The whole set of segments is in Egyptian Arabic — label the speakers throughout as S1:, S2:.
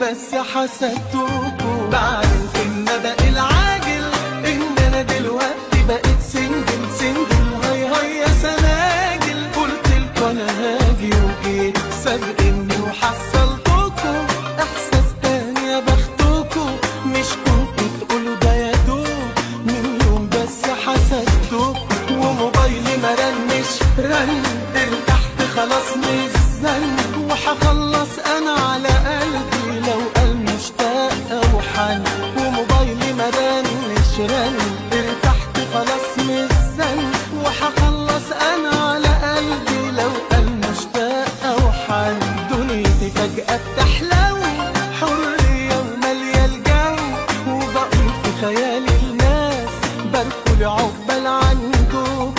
S1: بس حسدتكم بعرف ان بقى العاجل ان انا دلوقتي بقيت سنجل سنجل هاي هاي يا سناجل قلت لكم انا هاجي وجيت سابقني وحصلتكم احساس تاني يا بختكم مش كنتوا تقولوا ده يا دوب من يوم بس حسدتكم وموبايلي ما رنش رن ارتحت خلاص مش زن وحخلص انا على قلبي لو قال مشتاق او حن وموبايلي ما رنش رن ارتحت خلاص مش زن وحخلص انا على قلبي لو قال مشتاق او حن دنيتي فجأة بتحلو حرية ومالية الجو وبقول في خيالي الناس بركل عقبال عندكم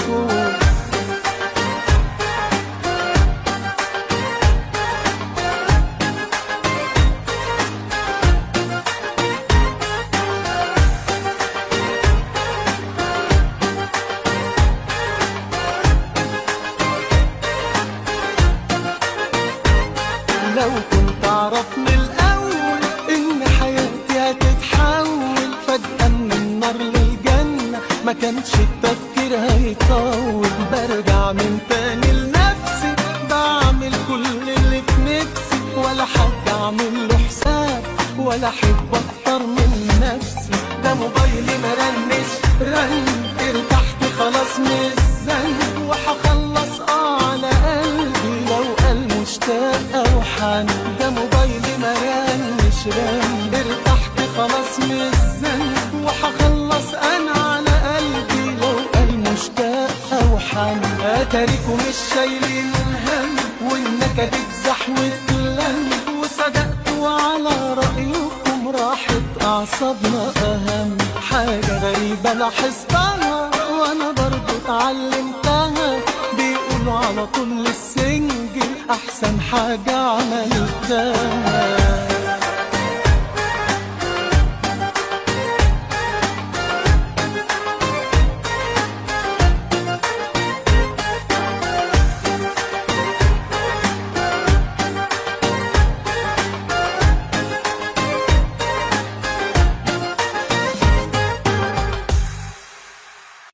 S1: لو كنت اعرف من الاول ان حياتي هتتحول فجأة من النار للجنة ما كانش التفكير هيطول برجع من تاني لنفسي بعمل كل اللي في نفسي ولا حد اعمل له حساب ولا احب اكتر من نفسي ده موبايلي ما رنش رن ارتحت خلاص مش زن وحخلص اه على قلبي لو قال مشتاق او حن ده موبايلي ما رنش رن ارتحت خلاص مش زن وحخلص انا على قلبي لو قال مشتاق او حن اتاريكم مش شايلين هم والنكد اتزحوت لم وصدقتوا على رايكم راحت اعصابنا اهم حاجه غريبه لاحظتها وانا برضو اتعلمتها بيقولوا على طول السنجل احسن حاجه عملتها